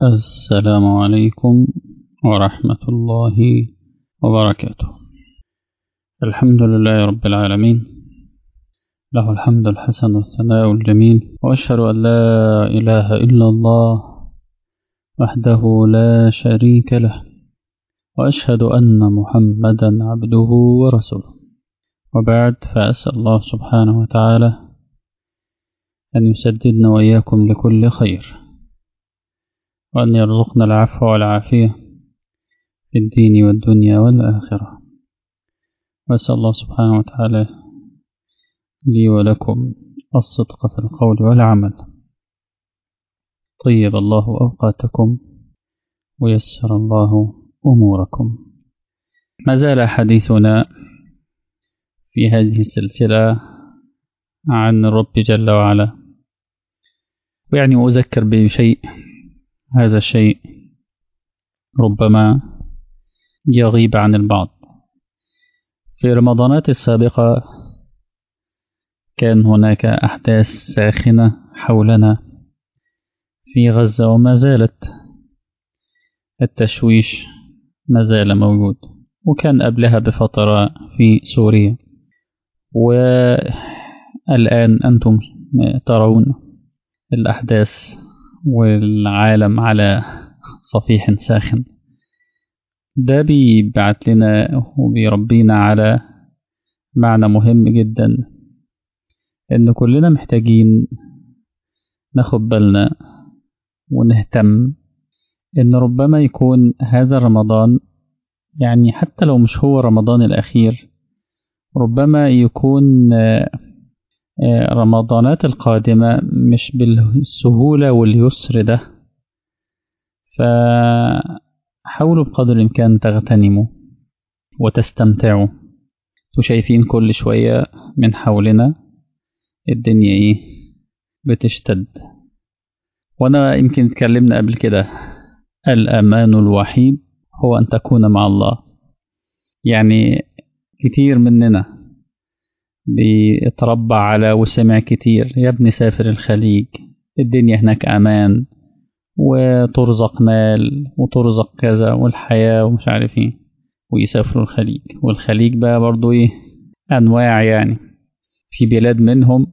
السلام عليكم ورحمة الله وبركاته الحمد لله رب العالمين له الحمد الحسن والثناء الجميل وأشهد أن لا إله إلا الله وحده لا شريك له وأشهد أن محمدا عبده ورسوله وبعد فأسأل الله سبحانه وتعالى أن يسددنا وإياكم لكل خير وأن يرزقنا العفو والعافية في الدين والدنيا والآخرة وأسأل الله سبحانه وتعالى لي ولكم الصدق في القول والعمل طيب الله أوقاتكم ويسر الله أموركم ما زال حديثنا في هذه السلسلة عن الرب جل وعلا ويعني أذكر بشيء هذا الشيء ربما يغيب عن البعض في رمضانات السابقة كان هناك أحداث ساخنة حولنا في غزة وما زالت التشويش ما زال موجود وكان قبلها بفترة في سوريا والآن أنتم ترون الأحداث والعالم على صفيح ساخن ده بيبعت لنا وبيربينا على معنى مهم جدا إن كلنا محتاجين ناخد بالنا ونهتم إن ربما يكون هذا رمضان يعني حتى لو مش هو رمضان الأخير ربما يكون رمضانات القادمة مش بالسهولة واليسر ده فحاولوا بقدر الإمكان تغتنموا وتستمتعوا وشايفين كل شوية من حولنا الدنيا ايه بتشتد وانا يمكن اتكلمنا قبل كده الأمان الوحيد هو أن تكون مع الله يعني كتير مننا بيتربى على وسمع كتير يا ابني سافر الخليج الدنيا هناك أمان وترزق مال وترزق كذا والحياة ومش عارف ايه ويسافروا الخليج والخليج بقى برضو ايه أنواع يعني في بلاد منهم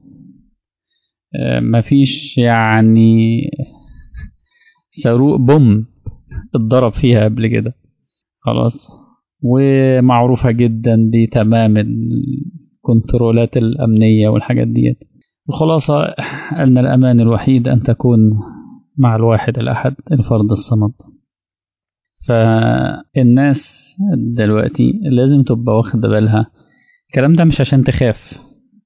مفيش يعني صاروخ بوم اتضرب فيها قبل كده خلاص ومعروفة جدا بتمام الكنترولات الأمنية والحاجات ديت الخلاصة أن الأمان الوحيد أن تكون مع الواحد الأحد الفرد الصمد فالناس دلوقتي لازم تبقى واخدة بالها الكلام ده مش عشان تخاف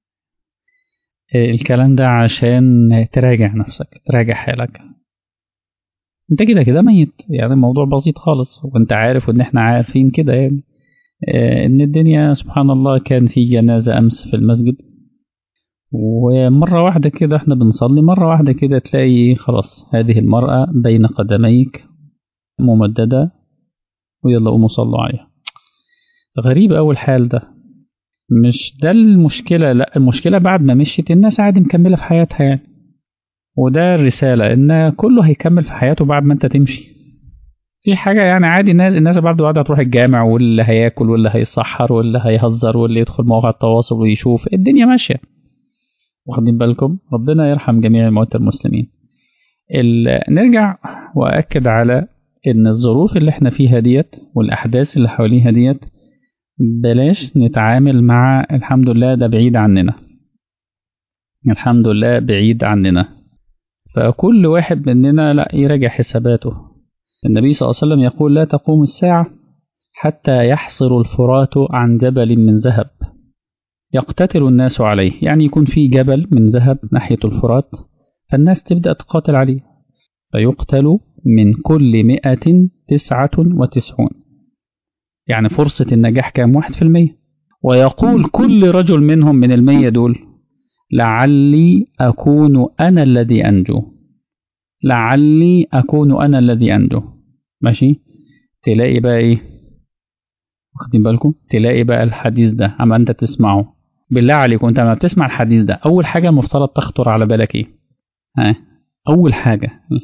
الكلام ده عشان تراجع نفسك تراجع حالك انت كده كده ميت يعني الموضوع بسيط خالص وانت عارف وان احنا عارفين كده يعني ان الدنيا سبحان الله كان في جنازة امس في المسجد ومرة واحدة كده احنا بنصلي مرة واحدة كده تلاقي خلاص هذه المرأة بين قدميك ممددة ويلا قوموا صلوا عليها غريب أول حال ده مش ده المشكلة لا المشكلة بعد ما مشيت الناس عادي مكملة في حياتها يعني وده الرسالة إن كله هيكمل في حياته بعد ما أنت تمشي في حاجة يعني عادي الناس الناس برضه قاعدة هتروح الجامع واللي هياكل واللي هيسحر واللي هيهزر واللي يدخل مواقع التواصل ويشوف الدنيا ماشية واخدين بالكم ربنا يرحم جميع الموتى المسلمين نرجع وأكد على إن الظروف اللي احنا فيها ديت والأحداث اللي حواليها ديت بلاش نتعامل مع الحمد لله ده بعيد عننا الحمد لله بعيد عننا فكل واحد مننا لا يراجع حساباته النبي صلى الله عليه وسلم يقول لا تقوم الساعة حتى يحصر الفرات عن جبل من ذهب يقتتل الناس عليه يعني يكون في جبل من ذهب ناحية الفرات فالناس تبدأ تقاتل عليه فيقتل من كل مئة تسعة وتسعون يعني فرصة النجاح كام واحد في المية ويقول كل رجل منهم من المية دول لعلي أكون أنا الذي أنجو لعلي أكون أنا الذي أنجو ماشي تلاقي بقى إيه واخدين بالكم تلاقي بقى الحديث ده أما أنت تسمعه بالله عليكم أنت لما بتسمع الحديث ده أول حاجة مفترض تخطر على بالك إيه ها أول حاجة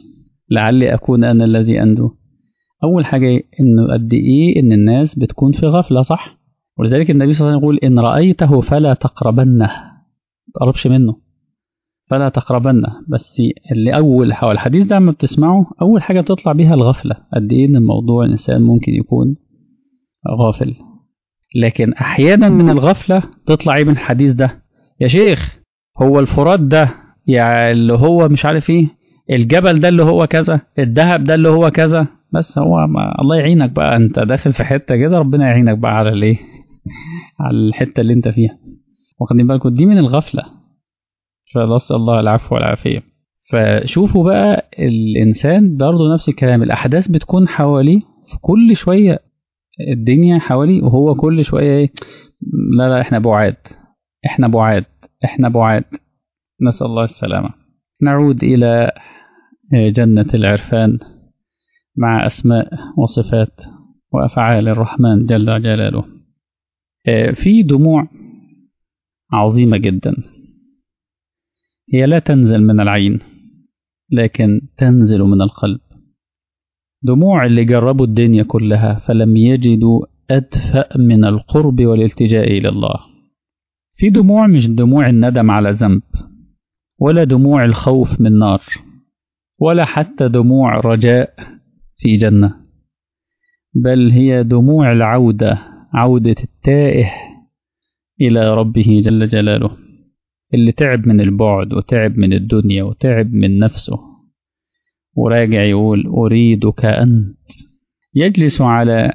لعلي أكون أنا الذي أنجو أول حاجة إنه قد إيه إن الناس بتكون في غفلة صح ولذلك النبي صلى الله عليه وسلم يقول إن رأيته فلا تقربنه تقربش منه فلا تقربنه بس اللي أول حوالي الحديث ده لما بتسمعه أول حاجة بتطلع بيها الغفلة قد إيه إن الموضوع الإنسان ممكن يكون غافل لكن أحيانا من الغفلة تطلع إيه من الحديث ده يا شيخ هو الفرات ده يعني اللي هو مش عارف إيه الجبل ده اللي هو كذا الذهب ده اللي هو كذا بس هو ما الله يعينك بقى انت داخل في حته كده ربنا يعينك بقى على الايه على الحته اللي انت فيها واخدين بالكم دي من الغفله فنسال الله العفو والعافيه فشوفوا بقى الانسان برضه نفس الكلام الاحداث بتكون حواليه في كل شويه الدنيا حواليه وهو كل شويه ايه لا لا احنا بعاد احنا بعاد احنا بعاد نسال الله السلامه نعود الى جنه العرفان مع أسماء وصفات وأفعال الرحمن جل جلاله في دموع عظيمة جدا هي لا تنزل من العين لكن تنزل من القلب دموع اللي جربوا الدنيا كلها فلم يجدوا أدفأ من القرب والالتجاء إلى الله في دموع مش دموع الندم على ذنب ولا دموع الخوف من نار ولا حتى دموع رجاء في جنة بل هي دموع العودة عودة التائه إلى ربه جل جلاله اللي تعب من البعد وتعب من الدنيا وتعب من نفسه وراجع يقول أريدك أنت يجلس على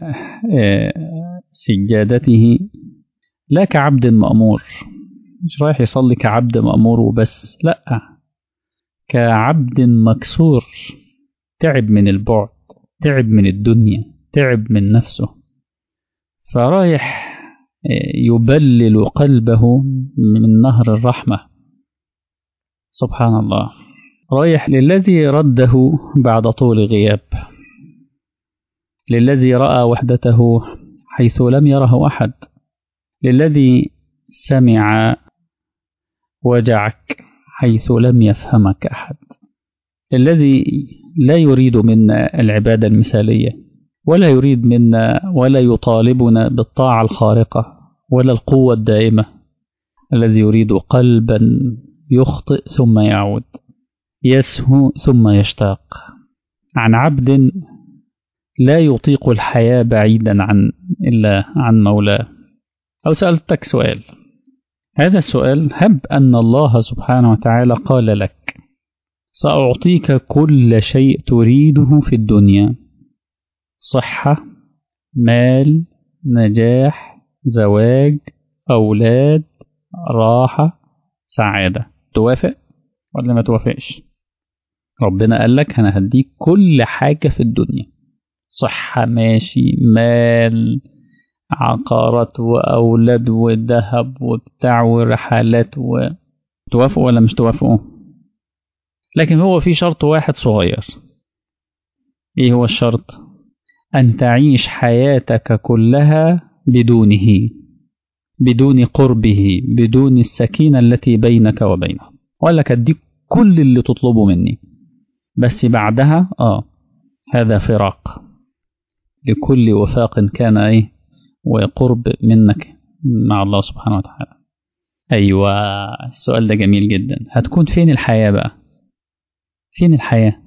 سجادته لا كعبد مأمور مش رايح يصلي كعبد مأمور وبس لأ كعبد مكسور تعب من البعد تعب من الدنيا تعب من نفسه فرايح يبلل قلبه من نهر الرحمة سبحان الله رايح للذي رده بعد طول غياب للذي رأى وحدته حيث لم يره أحد للذي سمع وجعك حيث لم يفهمك أحد الذي لا يريد منا العبادة المثالية ولا يريد منا ولا يطالبنا بالطاعة الخارقة ولا القوة الدائمة الذي يريد قلبا يخطئ ثم يعود يسهو ثم يشتاق عن عبد لا يطيق الحياة بعيدا عن إلا عن مولاه أو سألتك سؤال هذا السؤال هب أن الله سبحانه وتعالى قال لك سأعطيك كل شيء تريده في الدنيا صحة مال نجاح زواج أولاد راحة سعادة توافق ولا ما توافقش ربنا قال لك أنا هديك كل حاجة في الدنيا صحة ماشي مال عقارات وأولاد وذهب وبتاع ورحلات و... توافقوا ولا مش توافقوا لكن هو في شرط واحد صغير ايه هو الشرط ان تعيش حياتك كلها بدونه بدون قربه بدون السكينة التي بينك وبينه ولا اديك كل اللي تطلبه مني بس بعدها اه هذا فراق لكل وفاق كان ايه وقرب منك مع الله سبحانه وتعالى ايوه السؤال ده جميل جدا هتكون فين الحياة بقى فين الحياة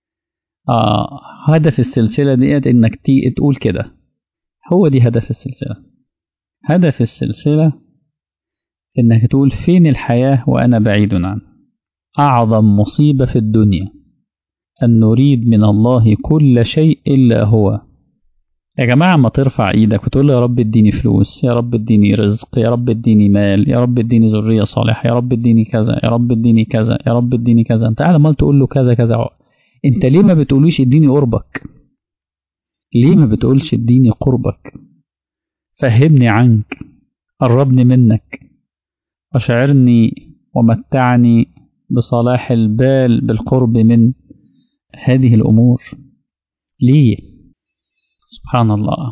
آه هدف السلسلة ديت إنك تيجي تقول كده هو دي هدف السلسلة هدف السلسلة إنك تقول فين الحياة وأنا بعيد عنه أعظم مصيبة في الدنيا أن نريد من الله كل شيء إلا هو يا جماعة ما ترفع إيدك وتقول يا رب اديني فلوس يا رب اديني رزق يا رب اديني مال يا رب اديني ذرية صالحة يا رب اديني كذا يا رب اديني كذا يا رب اديني كذا انت قاعد عمال تقول له كذا كذا انت ليه ما بتقوليش اديني قربك ليه ما بتقولش اديني قربك فهمني عنك قربني منك وشعرني ومتعني بصلاح البال بالقرب من هذه الأمور ليه سبحان الله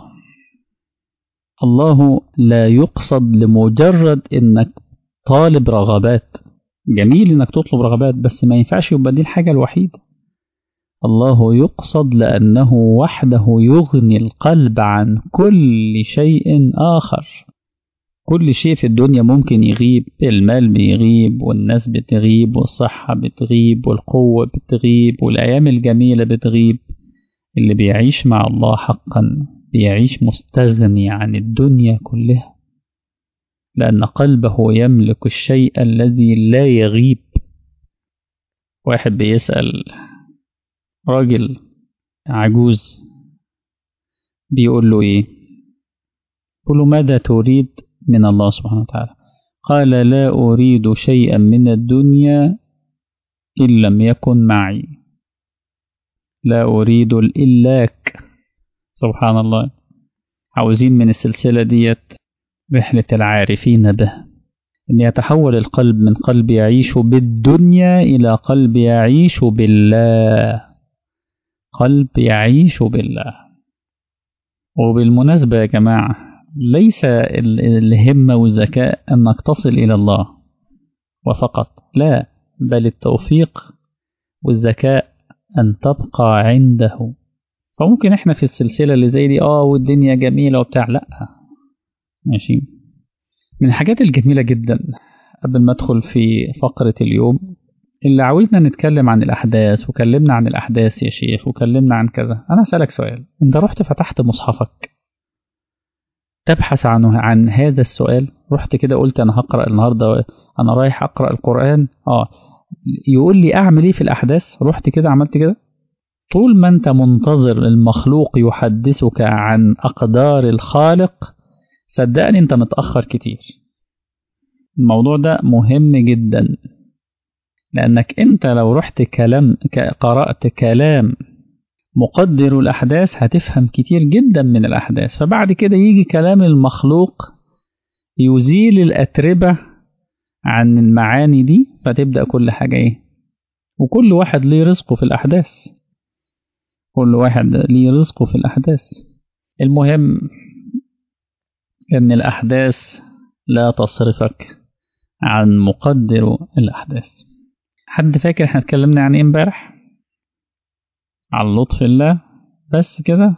الله لا يقصد لمجرد انك طالب رغبات جميل انك تطلب رغبات بس ما ينفعش يبقى دي الحاجة الوحيدة الله يقصد لأنه وحده يغني القلب عن كل شيء آخر كل شيء في الدنيا ممكن يغيب المال بيغيب والناس بتغيب والصحة بتغيب والقوة بتغيب والأيام الجميلة بتغيب اللي بيعيش مع الله حقا بيعيش مستغني عن الدنيا كلها لأن قلبه يملك الشيء الذي لا يغيب واحد بيسأل راجل عجوز بيقول له ايه يقول له ماذا تريد من الله سبحانه وتعالى قال لا أريد شيئا من الدنيا إن لم يكن معي لا أريد الإلاك سبحان الله عاوزين من السلسلة ديت رحلة العارفين به أن يتحول القلب من قلب يعيش بالدنيا إلى قلب يعيش بالله قلب يعيش بالله وبالمناسبة يا جماعة ليس الهمة والذكاء أنك تصل إلى الله وفقط لا بل التوفيق والذكاء أن تبقى عنده فممكن احنا في السلسلة اللي زي دي اه والدنيا جميلة وبتاع لا ماشي من الحاجات الجميلة جدا قبل ما ادخل في فقرة اليوم اللي عاوزنا نتكلم عن الأحداث وكلمنا عن الأحداث يا شيخ وكلمنا عن كذا أنا أسألك سؤال أنت رحت فتحت مصحفك تبحث عنه عن هذا السؤال رحت كده قلت أنا هقرأ النهاردة أنا رايح أقرأ القرآن آه يقول لي أعمل إيه في الأحداث رحت كده عملت كده طول ما أنت منتظر المخلوق يحدثك عن أقدار الخالق صدقني أنت متأخر كتير الموضوع ده مهم جدا لأنك أنت لو رحت كلام قرأت كلام مقدر الأحداث هتفهم كتير جدا من الأحداث فبعد كده يجي كلام المخلوق يزيل الأتربة عن المعاني دي فتبدأ كل حاجة إيه وكل واحد ليه رزقه في الأحداث كل واحد ليه رزقه في الأحداث المهم أن الأحداث لا تصرفك عن مقدر الأحداث حد فاكر احنا اتكلمنا عن ايه امبارح على لطف الله بس كده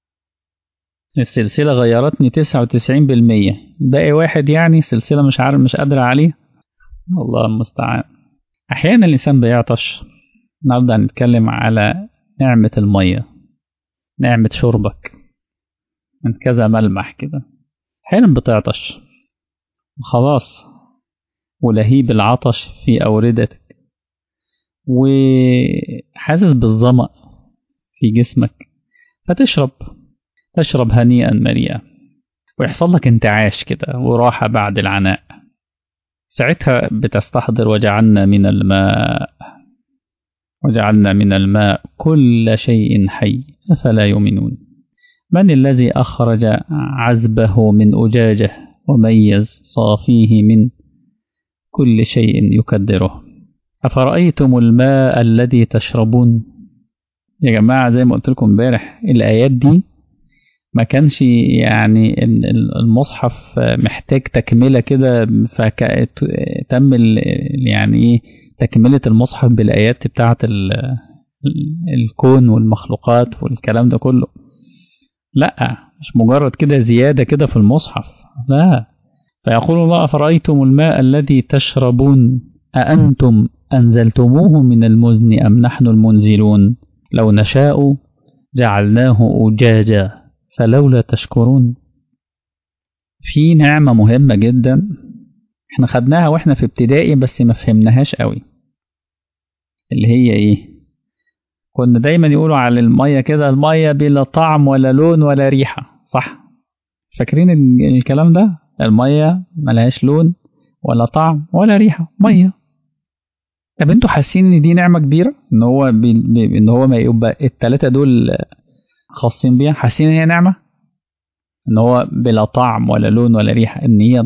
السلسلة غيرتني تسعة وتسعين بالمية باقي واحد يعني سلسلة مش عارف مش قادرة عليه الله المستعان أحيانا الإنسان بيعطش النهاردة هنتكلم على نعمة المية نعمة شربك من كذا ملمح كده أحيانا بتعطش وخلاص ولهيب العطش في أوردتك وحاسس بالظمأ في جسمك فتشرب تشرب هنيئا مريئا ويحصل لك انتعاش كده وراحة بعد العناء ساعتها بتستحضر وجعلنا من الماء وجعلنا من الماء كل شيء حي أفلا يؤمنون من الذي أخرج عذبه من أجاجه وميز صافيه من كل شيء يكدره أفرأيتم الماء الذي تشربون يا جماعة زي ما قلت لكم امبارح الآيات دي ما كانش يعني المصحف محتاج تكملة كده فتم يعني ايه تكملة المصحف بالآيات بتاعة الكون والمخلوقات والكلام ده كله لا مش مجرد كده زيادة كده في المصحف لا فيقول الله أفرأيتم الماء الذي تشربون أأنتم أنزلتموه من المزن أم نحن المنزلون لو نشاء جعلناه أجاجا فلولا تشكرون في نعمة مهمة جدا احنا خدناها واحنا في ابتدائي بس ما فهمناهاش قوي اللي هي ايه كنا دايما يقولوا على المية كده المية بلا طعم ولا لون ولا ريحة صح فاكرين الكلام ده المية ملهاش لون ولا طعم ولا ريحة مية طب انتوا حاسين ان دي نعمة كبيرة ان هو بي... بي... ان هو ما يبقى التلاتة دول خاصين بيها حاسين ان هي نعمة ان هو بلا طعم ولا لون ولا ريحة ان هي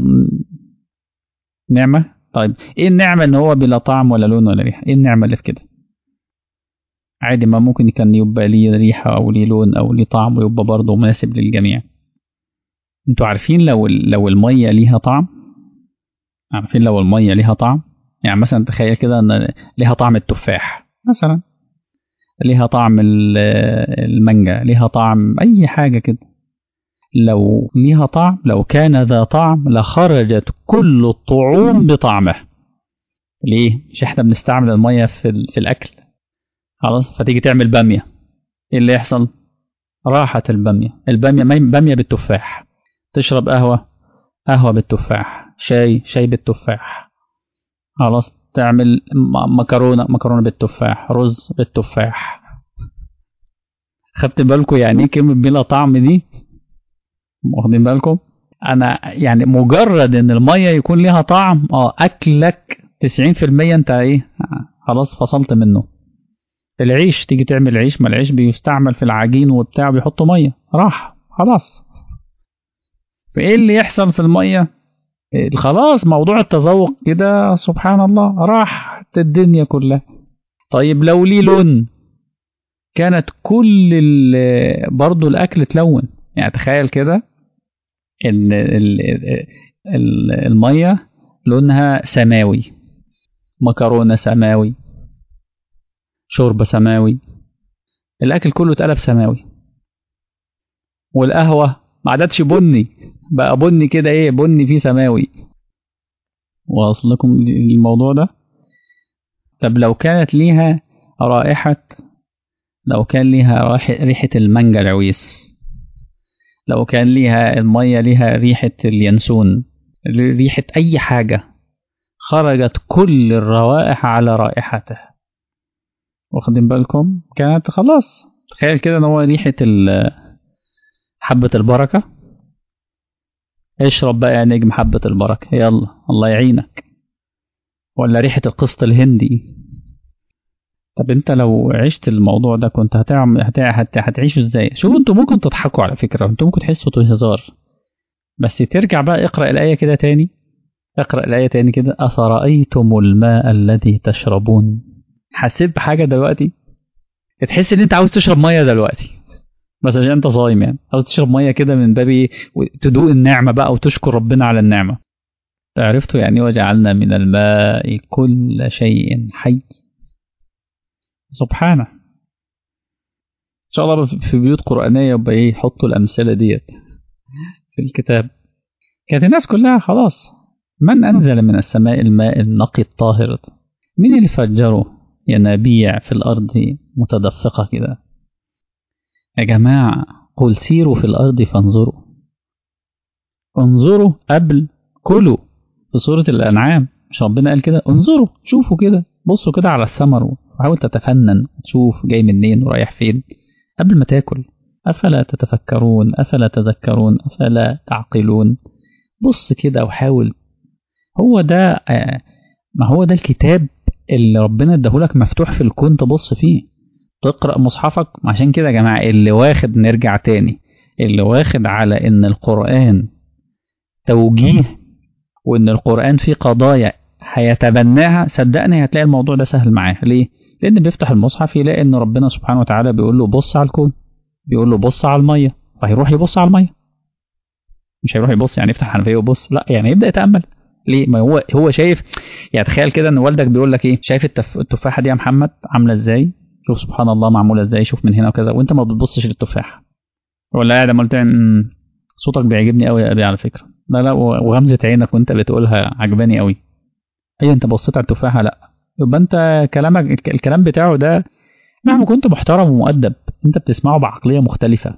نعمة طيب ايه النعمة ان هو بلا طعم ولا لون ولا ريحة ايه النعمة اللي في كده عادي ما ممكن كان يبقى ليه ريحة او ليه لون او ليه طعم ويبقى برضه مناسب للجميع انتوا عارفين لو لو المية ليها طعم عارفين لو المية ليها طعم يعني مثلا تخيل كده ان ليها طعم التفاح مثلا ليها طعم المانجا ليها طعم أي حاجة كده لو ليها طعم لو كان ذا طعم لخرجت كل الطعوم بطعمه ليه مش احنا بنستعمل المية في, في الأكل خلاص فتيجي تعمل بامية ايه اللي يحصل راحت البامية البامية بامية بالتفاح تشرب قهوة قهوة بالتفاح شاي شاي بالتفاح خلاص تعمل مكرونة مكرونة بالتفاح رز بالتفاح خدت بالكم يعني ايه كلمة بلا طعم دي واخدين بالكم انا يعني مجرد ان المية يكون ليها طعم اه اكلك 90% انت ايه خلاص فصلت منه العيش تيجي تعمل عيش ما العيش بيستعمل في العجين وبتاع بيحطوا ميه راح خلاص فايه اللي يحصل في الميه خلاص موضوع التذوق كده سبحان الله راحت الدنيا كلها طيب لو ليه لون كانت كل برضه الاكل تلون يعني تخيل كده ان الميه لونها سماوي مكرونه سماوي شوربه سماوي الاكل كله اتقلب سماوي والقهوه ما عادتش بني بقى بني كده ايه بني فيه سماوي واصل لكم الموضوع ده طب لو كانت ليها رائحة لو كان ليها ريحة المانجا العويس لو كان ليها المية ليها ريحة اليانسون ريحة أي حاجة خرجت كل الروائح على رائحته واخدين بالكم كانت خلاص تخيل كده ان هو ريحة حبة البركة اشرب بقى يا نجم حبة البركة يلا الله يعينك ولا ريحة القسط الهندي طب انت لو عشت الموضوع ده كنت هتعمل هت... هت... هتعيشه ازاي شوفوا انتوا ممكن تضحكوا على فكرة انتوا ممكن تحسوا هزار بس ترجع بقى اقرأ الآية كده تاني اقرأ الآية تاني كده أفرأيتم الماء الذي تشربون حسيت بحاجة دلوقتي تحس ان انت عاوز تشرب مية دلوقتي بس عشان انت صايم يعني عاوز تشرب ميه كده من باب تدوق النعمه بقى وتشكر ربنا على النعمه عرفتوا يعني وجعلنا من الماء كل شيء حي سبحانه ان شاء الله في بيوت قرانيه يبقى ايه يحطوا الامثله ديت في الكتاب كانت الناس كلها خلاص من انزل من السماء الماء النقي الطاهر مين اللي فجره ينابيع في الارض متدفقه كده يا جماعة قل سيروا في الأرض فانظروا انظروا قبل كلوا في سورة الأنعام مش ربنا قال كده انظروا شوفوا كده بصوا كده على الثمر وحاول تتفنن تشوف جاي منين ورايح فين قبل ما تاكل أفلا تتفكرون أفلا تذكرون أفلا تعقلون بص كده وحاول هو ده ما هو ده الكتاب اللي ربنا اداهولك مفتوح في الكون تبص فيه تقرأ مصحفك عشان كده يا جماعة اللي واخد نرجع تاني اللي واخد على ان القرآن توجيه وان القرآن فيه قضايا هيتبناها صدقني هتلاقي الموضوع ده سهل معاه ليه؟ لان بيفتح المصحف يلاقي ان ربنا سبحانه وتعالى بيقول له بص على الكون بيقول له بص على المية فهيروح يبص على المية مش هيروح يبص يعني يفتح الحنفية ويبص لا يعني يبدأ يتأمل ليه ما هو هو شايف يعني تخيل كده ان والدك بيقول لك ايه شايف التف... التفاحه دي يا محمد عامله ازاي شوف سبحان الله معموله ازاي شوف من هنا وكذا وانت ما بتبصش للتفاح ولا قاعد عمال تعمل صوتك بيعجبني قوي يا ابي على فكره لا لا وغمزه عينك وانت بتقولها عجباني قوي ايوه انت بصيت على التفاحه لا يبقى انت كلامك الكلام بتاعه ده مهما كنت محترم ومؤدب انت بتسمعه بعقليه مختلفه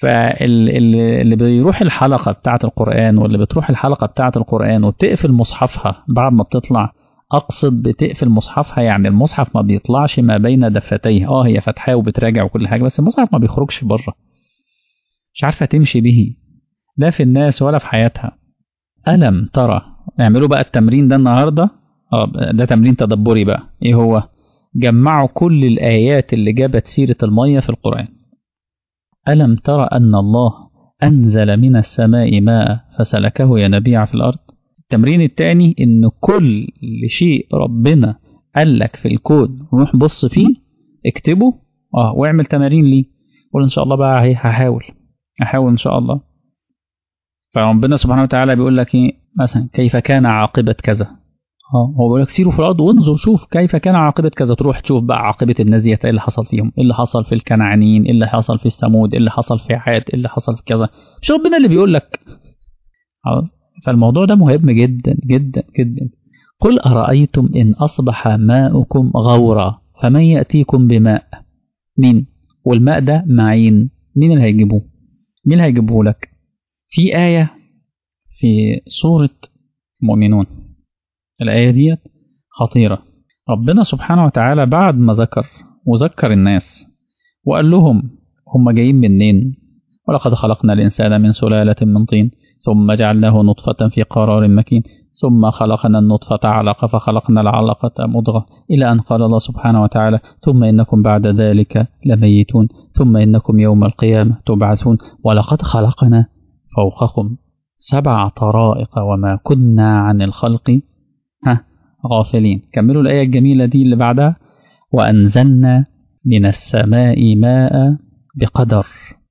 فاللي بيروح الحلقه بتاعه القران واللي بتروح الحلقه بتاعه القران وبتقفل مصحفها بعد ما بتطلع اقصد بتقفل مصحفها يعني المصحف ما بيطلعش ما بين دفتيه اه هي فاتحاه وبتراجع وكل حاجه بس المصحف ما بيخرجش بره مش عارفه تمشي به لا في الناس ولا في حياتها الم ترى اعملوا بقى التمرين ده النهارده اه ده تمرين تدبري بقى ايه هو جمعوا كل الايات اللي جابت سيره الميه في القران الم ترى ان الله انزل من السماء ماء فسلكه ينابيع في الارض التمرين التاني ان كل شيء ربنا قال لك في الكود روح بص فيه اكتبه اه واعمل تمارين ليه قول ان شاء الله بقى اهي هحاول احاول ان شاء الله فربنا سبحانه وتعالى بيقول لك ايه مثلا كيف كان عاقبة كذا اه هو بيقول لك سيروا في الارض وانظر شوف كيف كان عاقبه كذا تروح تشوف بقى عاقبه الناس ديت ايه اللي حصل فيهم ايه اللي حصل في الكنعانيين ايه اللي حصل في الثمود ايه اللي حصل في عاد ايه اللي حصل في كذا مش ربنا اللي بيقول لك فالموضوع ده مهم جدا جدا جدا قل ارايتم ان اصبح ماؤكم غورا فمن ياتيكم بماء مين والماء ده معين مين اللي هيجيبوه مين اللي هيجيبوه لك في ايه في سوره المؤمنون الآية ديت خطيرة ربنا سبحانه وتعالى بعد ما ذكر وذكر الناس وقال لهم هم جايين منين ولقد خلقنا الإنسان من سلالة من طين ثم جعلناه نطفة في قرار مكين ثم خلقنا النطفة علقة فخلقنا العلقة مضغة إلى أن قال الله سبحانه وتعالى ثم إنكم بعد ذلك لميتون ثم إنكم يوم القيامة تبعثون ولقد خلقنا فوقكم سبع طرائق وما كنا عن الخلق ها غافلين كملوا الآية الجميلة دي اللي بعدها وأنزلنا من السماء ماء بقدر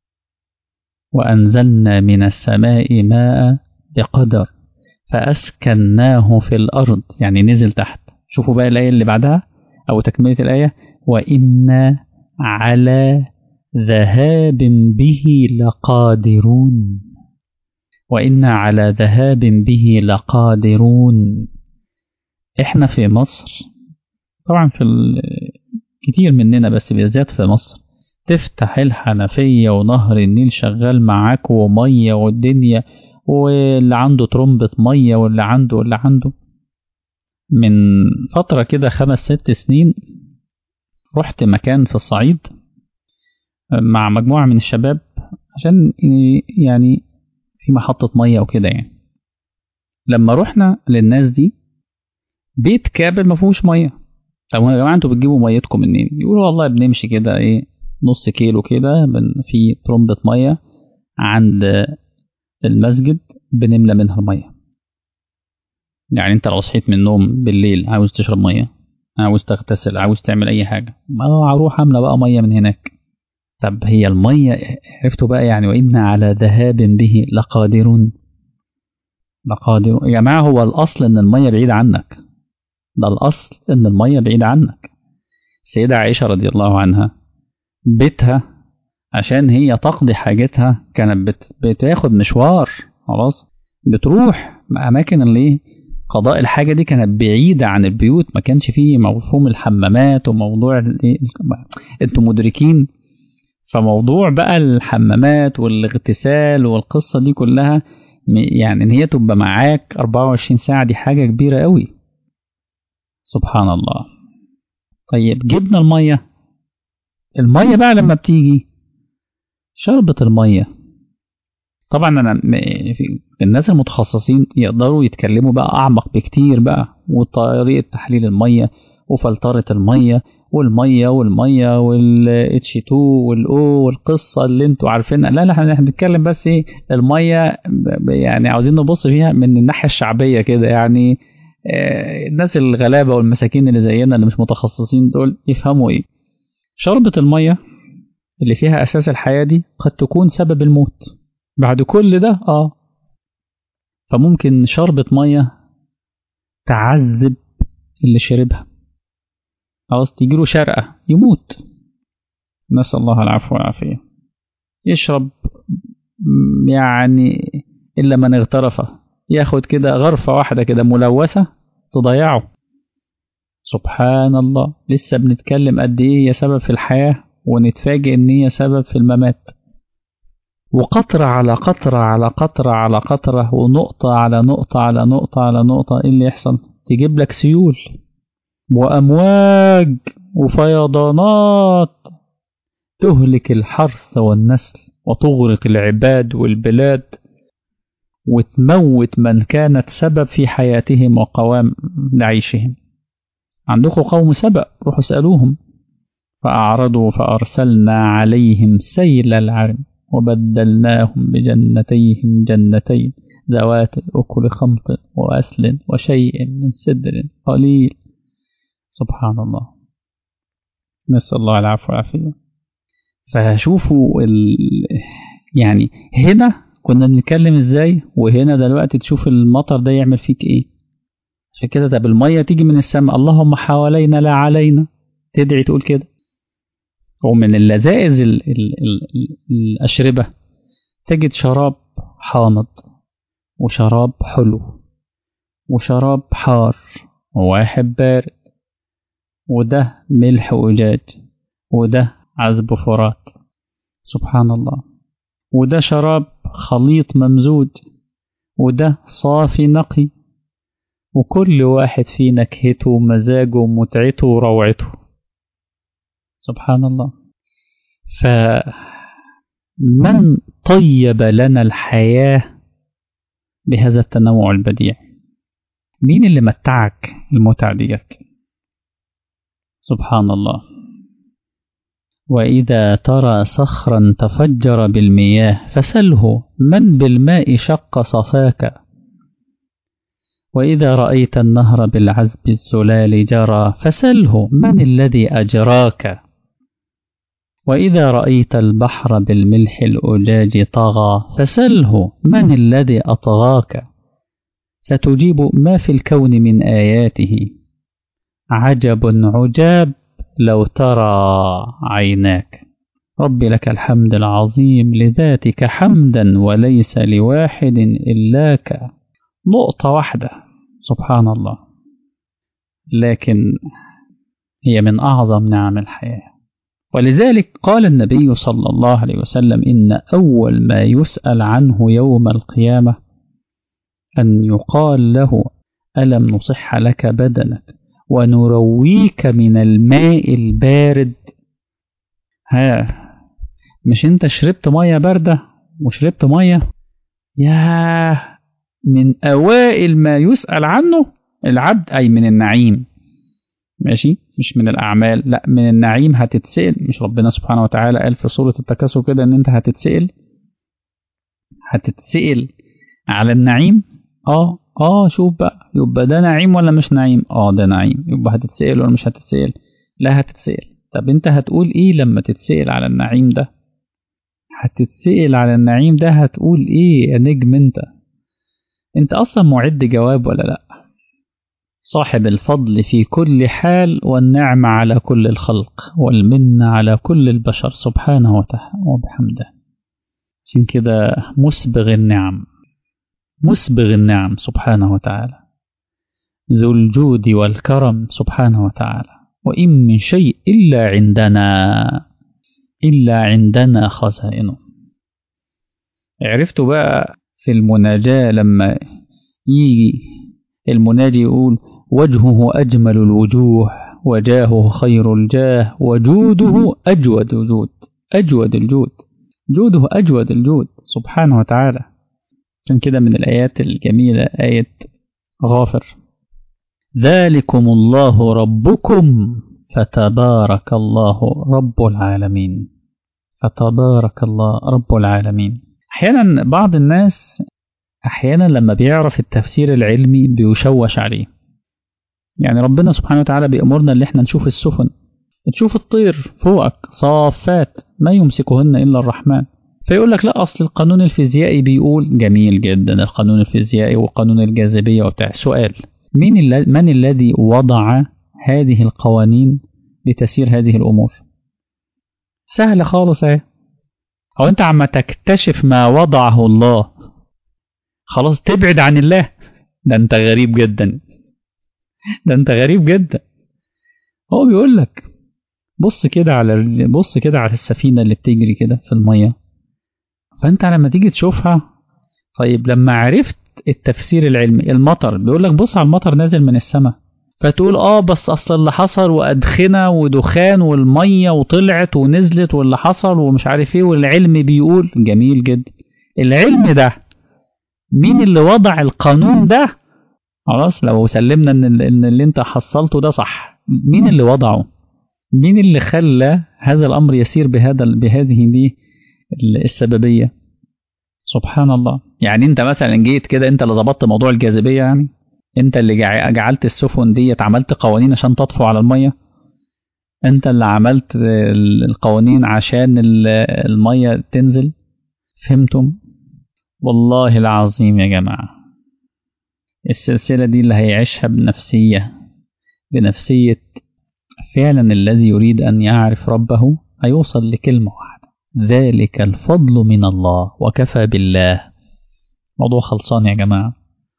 وأنزلنا من السماء ماء بقدر فأسكناه في الأرض يعني نزل تحت شوفوا بقى الآية اللي بعدها أو تكملة الآية وإنا على ذهاب به لقادرون وإنا على ذهاب به لقادرون احنا في مصر طبعا في كتير مننا بس بالذات في مصر تفتح الحنفية ونهر النيل شغال معاك ومية والدنيا واللي عنده ترمبة مية واللي عنده واللي عنده من فترة كده خمس ست سنين رحت مكان في الصعيد مع مجموعة من الشباب عشان يعني في محطة مية وكده يعني لما رحنا للناس دي بيت كامل ما فيهوش ميه طب يا جماعه انتوا بتجيبوا ميتكم منين يقولوا والله بنمشي كده ايه نص كيلو كده في ترمبة ميه عند المسجد بنملى منها الميه يعني انت لو صحيت من النوم بالليل عاوز تشرب ميه عاوز تغتسل عاوز تعمل اي حاجه ما هروح املى بقى ميه من هناك طب هي الميه عرفتوا بقى يعني وإنا على ذهاب به لقادرون لقادرون يا جماعه هو الاصل ان الميه بعيده عنك ده الأصل إن المية بعيدة عنك السيدة عائشة رضي الله عنها بيتها عشان هي تقضي حاجتها كانت بت... بتاخد مشوار خلاص بتروح أماكن اللي قضاء الحاجة دي كانت بعيدة عن البيوت ما كانش فيه مفهوم الحمامات وموضوع انتوا مدركين فموضوع بقى الحمامات والاغتسال والقصة دي كلها يعني ان هي تبقى معاك 24 ساعة دي حاجة كبيرة قوي سبحان الله طيب جبنا المية المية بقى لما بتيجي شربة المية طبعا انا الناس المتخصصين يقدروا يتكلموا بقى اعمق بكتير بقى وطريقة تحليل المية وفلترة المية والمية والمية والاتش 2 والاو والقصة اللي انتوا عارفينها لا لا احنا بنتكلم بس ايه المية يعني عاوزين نبص فيها من الناحية الشعبية كده يعني الناس الغلابة والمساكين اللي زينا اللي مش متخصصين دول يفهموا ايه شربة المية اللي فيها أساس الحياة دي قد تكون سبب الموت بعد كل ده اه فممكن شربة مية تعذب اللي شربها خلاص تجيله شرقة يموت نسأل الله العفو والعافية يشرب يعني إلا من اغترف ياخد كده غرفة واحدة كده ملوثة تضيعه سبحان الله لسه بنتكلم قد ايه هي سبب في الحياة ونتفاجئ ان هي سبب في الممات وقطرة على قطرة على قطرة على قطرة ونقطة على نقطة على نقطة على نقطة ايه اللي يحصل تجيب لك سيول وأمواج وفيضانات تهلك الحرث والنسل وتغرق العباد والبلاد وتموت من كانت سبب في حياتهم وقوام لعيشهم عندكم قوم سبأ روحوا اسألوهم فأعرضوا فأرسلنا عليهم سيل العرم وبدلناهم بجنتيهم جنتين ذوات أكل خمط وأسل وشيء من سدر قليل سبحان الله نسأل الله العفو والعافية فشوفوا ال... يعني هنا كنا بنتكلم ازاي وهنا دلوقتي تشوف المطر ده يعمل فيك ايه عشان كده ده بالمية تيجي من السماء اللهم حوالينا لا علينا تدعي تقول كده ومن اللذائذ ال ال ال ال الأشربة تجد شراب حامض وشراب حلو وشراب حار وواحد بارد وده ملح وجاج وده عذب فرات سبحان الله وده شراب خليط ممزوج وده صافي نقي وكل واحد فيه نكهته ومزاجه ومتعته وروعته سبحان الله فمن طيب لنا الحياة بهذا التنوع البديع مين اللي متعك المتع ديت سبحان الله وإذا ترى صخرا تفجر بالمياه فسله من بالماء شق صفاك وإذا رأيت النهر بالعذب الزلال جرى فسله من الذي أجراك وإذا رأيت البحر بالملح الأجاج طغى فسله من الذي أطغاك ستجيب ما في الكون من آياته عجب عجاب لو ترى عيناك رب لك الحمد العظيم لذاتك حمدا وليس لواحد إلاك نقطة واحدة سبحان الله لكن هي من أعظم نعم الحياة ولذلك قال النبي صلى الله عليه وسلم إن أول ما يسأل عنه يوم القيامة أن يقال له ألم نصح لك بدنك ونرويك من الماء البارد ها مش انت شربت مية باردة وشربت مية ياه من أوائل ما يسأل عنه العبد أي من النعيم ماشي مش من الأعمال لا من النعيم هتتسأل مش ربنا سبحانه وتعالى قال في سورة التكاثر كده إن أنت هتتسأل هتتسأل على النعيم اه اه شوف بقى يبقى ده نعيم ولا مش نعيم اه ده نعيم يبقى هتتسأل ولا مش هتتسأل لا هتتسأل طب انت هتقول ايه لما تتسأل على النعيم ده هتتسأل على النعيم ده هتقول ايه يا نجم انت انت اصلا معد جواب ولا لا صاحب الفضل في كل حال والنعمة على كل الخلق والمنة على كل البشر سبحانه وتعالى وبحمده عشان كده مسبغ النعم مسبغ النعم سبحانه وتعالى ذو الجود والكرم سبحانه وتعالى وإن من شيء إلا عندنا إلا عندنا خزائنه عرفتوا بقى في المناجاة لما يجي المناجي يقول وجهه أجمل الوجوه وجاهه خير الجاه وجوده أجود الجود أجود الجود جوده أجود الجود سبحانه وتعالى عشان كده من الآيات الجميلة آية غافر ذلكم الله ربكم فتبارك الله رب العالمين فتبارك الله رب العالمين أحيانا بعض الناس أحيانا لما بيعرف التفسير العلمي بيشوش عليه يعني ربنا سبحانه وتعالى بيأمرنا اللي احنا نشوف السفن تشوف الطير فوقك صافات ما يمسكهن إلا الرحمن فيقول لك لا أصل القانون الفيزيائي بيقول جميل جدا القانون الفيزيائي وقانون الجاذبية وبتاع سؤال مين من الذي وضع هذه القوانين لتسير هذه الأمور سهلة خالص اهي أو أنت عم تكتشف ما وضعه الله خلاص تبعد عن الله ده أنت غريب جدا ده أنت غريب جدا هو بيقول لك بص كده على بص كده على السفينة اللي بتجري كده في المية فأنت لما تيجي تشوفها طيب لما عرفت التفسير العلمي المطر بيقول لك بص على المطر نازل من السماء فتقول اه بس اصل اللي حصل وادخنه ودخان والميه وطلعت ونزلت واللي حصل ومش عارف ايه والعلم بيقول جميل جدا العلم ده مين اللي وضع القانون ده خلاص لو سلمنا ان ان اللي انت حصلته ده صح مين اللي وضعه مين اللي خلى هذا الامر يسير بهذا بهذه دي السببيه سبحان الله يعني انت مثلا جيت كده انت اللي ظبطت موضوع الجاذبيه يعني انت اللي جعلت السفن ديت عملت قوانين عشان تطفو على الميه انت اللي عملت القوانين عشان الميه تنزل فهمتم والله العظيم يا جماعه السلسلة دي اللي هيعيشها بنفسية بنفسية فعلا الذي يريد أن يعرف ربه هيوصل لكلمة واحدة ذلك الفضل من الله وكفى بالله موضوع خلصان يا جماعة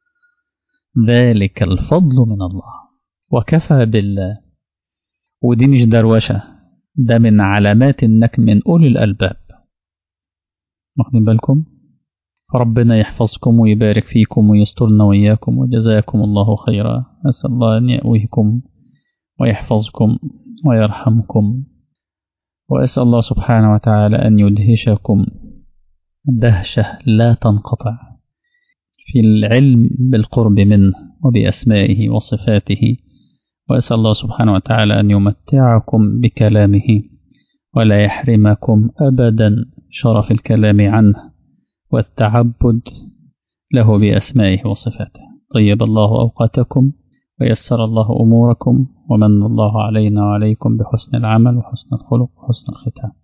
ذلك الفضل من الله وكفى بالله ودي مش دروشة ده من علامات انك من اولي الالباب واخدين بالكم ربنا يحفظكم ويبارك فيكم ويسترنا وإياكم وجزاكم الله خيرا أسأل الله أن يأويكم ويحفظكم ويرحمكم وأسأل الله سبحانه وتعالى أن يدهشكم دهشة لا تنقطع في العلم بالقرب منه وبأسمائه وصفاته وأسأل الله سبحانه وتعالى أن يمتعكم بكلامه ولا يحرمكم أبدا شرف الكلام عنه والتعبد له بأسمائه وصفاته طيب الله أوقاتكم ويسر الله أموركم ومن الله علينا وعليكم بحسن العمل وحسن الخلق وحسن الختام